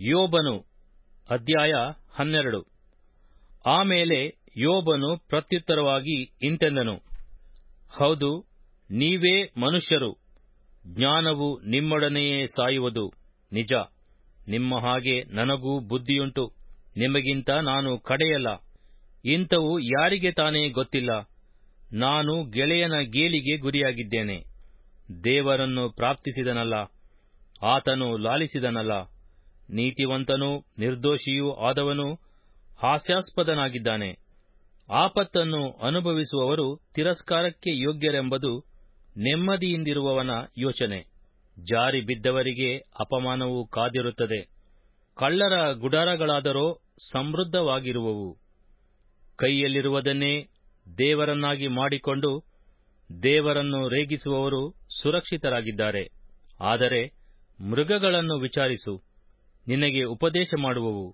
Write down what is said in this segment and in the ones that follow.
ಯೋಬನು ಅಧ್ಯಾಯ ಹನ್ನೆರಡು ಆಮೇಲೆ ಯೋಬನು ಪ್ರತ್ಯುತ್ತರವಾಗಿ ಇಂತೆಂದನು ಹೌದು ನೀವೇ ಮನುಷ್ಯರು ಜ್ಞಾನವು ನಿಮ್ಮೊಡನೆಯೇ ಸಾಯುವುದು ನಿಜ ನಿಮ್ಮ ಹಾಗೆ ನನಗೂ ಬುದ್ಧಿಯುಂಟು ನಿಮಗಿಂತ ನಾನು ಕಡೆಯಲ್ಲ ಇಂಥವು ಯಾರಿಗೆ ತಾನೇ ಗೊತ್ತಿಲ್ಲ ನಾನು ಗೆಳೆಯನ ಗೇಲಿಗೆ ಗುರಿಯಾಗಿದ್ದೇನೆ ದೇವರನ್ನು ಪ್ರಾರ್ಥಿಸಿದನಲ್ಲ ಆತನು ಲಾಲಿಸಿದನಲ್ಲ ನೀತಿವಂತನೂ ನಿರ್ದೋಷಿಯೂ ಆದವನು ಹಾಸ್ಯಾಸ್ಪದನಾಗಿದ್ದಾನೆ ಆಪತ್ತನ್ನು ಅನುಭವಿಸುವವರು ತಿರಸ್ಕಾರಕ್ಕೆ ಯೋಗ್ಯರೆಂಬುದು ನೆಮ್ಮದಿಯಿಂದಿರುವವನ ಯೋಚನೆ ಜಾರಿ ಬಿದ್ದವರಿಗೆ ಅಪಮಾನವು ಕಾದಿರುತ್ತದೆ ಕಳ್ಳರ ಗುಡಾರಗಳಾದರೋ ಸಮೃದ್ಧವಾಗಿರುವವು ಕೈಯಲ್ಲಿರುವುದನ್ನೇ ದೇವರನ್ನಾಗಿ ಮಾಡಿಕೊಂಡು ದೇವರನ್ನು ರೇಗಿಸುವವರು ಸುರಕ್ಷಿತರಾಗಿದ್ದಾರೆ ಆದರೆ ಮೃಗಗಳನ್ನು ವಿಚಾರಿಸು ನಿನಗೆ ಉಪದೇಶ ಮಾಡುವವು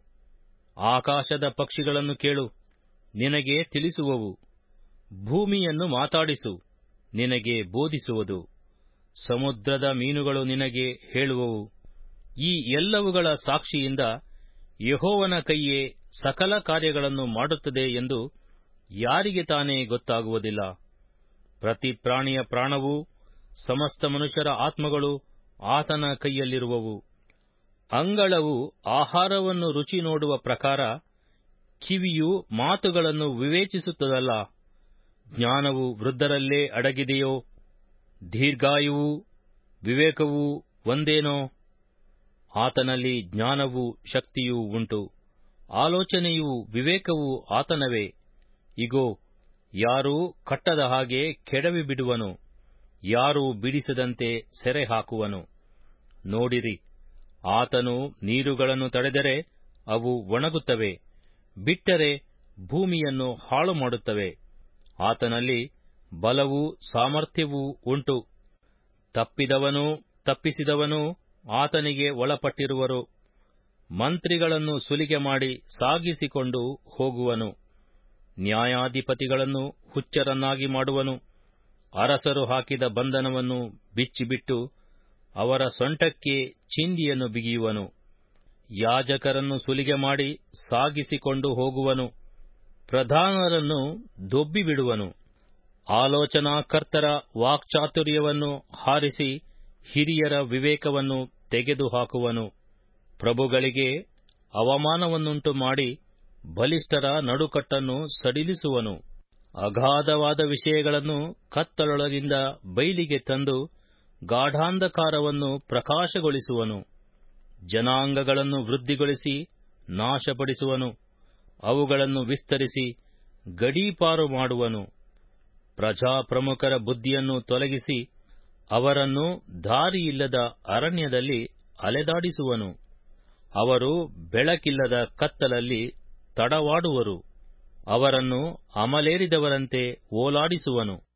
ಆಕಾಶದ ಪಕ್ಷಿಗಳನ್ನು ಕೇಳು ನಿನಗೆ ತಿಳಿಸುವವು ಭೂಮಿಯನ್ನು ಮಾತಾಡಿಸು ನಿನಗೆ ಬೋಧಿಸುವುದು ಸಮುದ್ರದ ಮೀನುಗಳು ನಿನಗೆ ಹೇಳುವವು ಈ ಎಲ್ಲವುಗಳ ಸಾಕ್ಷಿಯಿಂದ ಯಹೋವನ ಕೈಯೇ ಸಕಲ ಕಾರ್ಯಗಳನ್ನು ಮಾಡುತ್ತದೆ ಎಂದು ಯಾರಿಗೆ ತಾನೇ ಗೊತ್ತಾಗುವುದಿಲ್ಲ ಪ್ರತಿ ಪ್ರಾಣಿಯ ಪ್ರಾಣವೂ ಸಮಸ್ತ ಮನುಷ್ಯರ ಆತ್ಮಗಳು ಆತನ ಕೈಯಲ್ಲಿರುವವು ಅಂಗಳವು ಆಹಾರವನ್ನು ರುಚಿ ನೋಡುವ ಪ್ರಕಾರ ಕಿವಿಯು ಮಾತುಗಳನ್ನು ವಿವೇಚಿಸುತ್ತದಲ್ಲ ಜ್ಞಾನವು ವೃದ್ಧರಲ್ಲೇ ಅಡಗಿದೆಯೋ ದೀರ್ಘಾಯುವು ವಿವೇಕವೂ ಒಂದೇನೋ ಆತನಲ್ಲಿ ಜ್ಞಾನವೂ ಶಕ್ತಿಯೂ ಉಂಟು ಆಲೋಚನೆಯೂ ವಿವೇಕವೂ ಆತನವೇ ಇಗೋ ಯಾರೂ ಕಟ್ಟದ ಹಾಗೆ ಕೆಡವಿ ಬಿಡುವನು ಯಾರೂ ಬಿಡಿಸದಂತೆ ಸೆರೆ ಹಾಕುವನು ನೋಡಿರಿ ಆತನು ನೀರುಗಳನ್ನು ತಡೆದರೆ ಅವು ಒಣಗುತ್ತವೆ ಬಿಟ್ಟರೆ ಭೂಮಿಯನ್ನು ಹಾಳು ಮಾಡುತ್ತವೆ ಆತನಲ್ಲಿ ಬಲವೂ ಸಾಮರ್ಥ್ಯವೂ ಉಂಟು ತಪ್ಪಿದವನೂ ತಪ್ಪಿಸಿದವನೂ ಆತನಿಗೆ ಒಳಪಟ್ಟಿರುವರು ಮಂತ್ರಿಗಳನ್ನು ಸುಲಿಗೆ ಮಾಡಿ ಸಾಗಿಸಿಕೊಂಡು ಹೋಗುವನು ನ್ಯಾಯಾಧಿಪತಿಗಳನ್ನು ಹುಚ್ಚರನ್ನಾಗಿ ಮಾಡುವನು ಅರಸರು ಹಾಕಿದ ಬಂಧನವನ್ನು ಬಿಚ್ಚಿಬಿಟ್ಟು ಅವರ ಸೊಂಟಕ್ಕೆ ಚಿಂದಿಯನ್ನು ಬಿಗಿಯುವನು ಯಾಜಕರನ್ನು ಸುಲಿಗೆ ಮಾಡಿ ಸಾಗಿಸಿಕೊಂಡು ಹೋಗುವನು ಪ್ರಧಾನರನ್ನು ದೊಬ್ಬಿಬಿಡುವನು ಆಲೋಚನಾಕರ್ತರ ವಾಕ್ಚಾತುರ್ಯವನ್ನು ಹಾರಿಸಿ ಹಿರಿಯರ ವಿವೇಕವನ್ನು ತೆಗೆದುಹಾಕುವನು ಪ್ರಭುಗಳಿಗೆ ಅವಮಾನವನ್ನುಂಟು ಮಾಡಿ ಬಲಿಷ್ಠರ ನಡುಕಟ್ಟನ್ನು ಸಡಿಲಿಸುವನು ಅಗಾಧವಾದ ವಿಷಯಗಳನ್ನು ಕತ್ತಲೊಳಗಿಂದ ಬೈಲಿಗೆ ತಂದು ಗಾಢಾಂಧಕಾರವನ್ನು ಪ್ರಕಾಶಗೊಳಿಸುವನು ಜನಾಂಗಗಳನ್ನು ವೃದ್ಧಿಗೊಳಿಸಿ ನಾಶಪಡಿಸುವನು ಅವುಗಳನ್ನು ವಿಸ್ತರಿಸಿ ಗಡೀಪಾರು ಮಾಡುವನು ಪ್ರಜಾಪ್ರಮುಖರ ಬುದ್ಧಿಯನ್ನು ತೊಲಗಿಸಿ ಅವರನ್ನು ದಾರಿಯಿಲ್ಲದ ಅರಣ್ಯದಲ್ಲಿ ಅಲೆದಾಡಿಸುವನು ಅವರು ಬೆಳಕಿಲ್ಲದ ಕತ್ತಲಲ್ಲಿ ತಡವಾಡುವರು ಅವರನ್ನು ಅಮಲೇರಿದವರಂತೆ ಓಲಾಡಿಸುವನು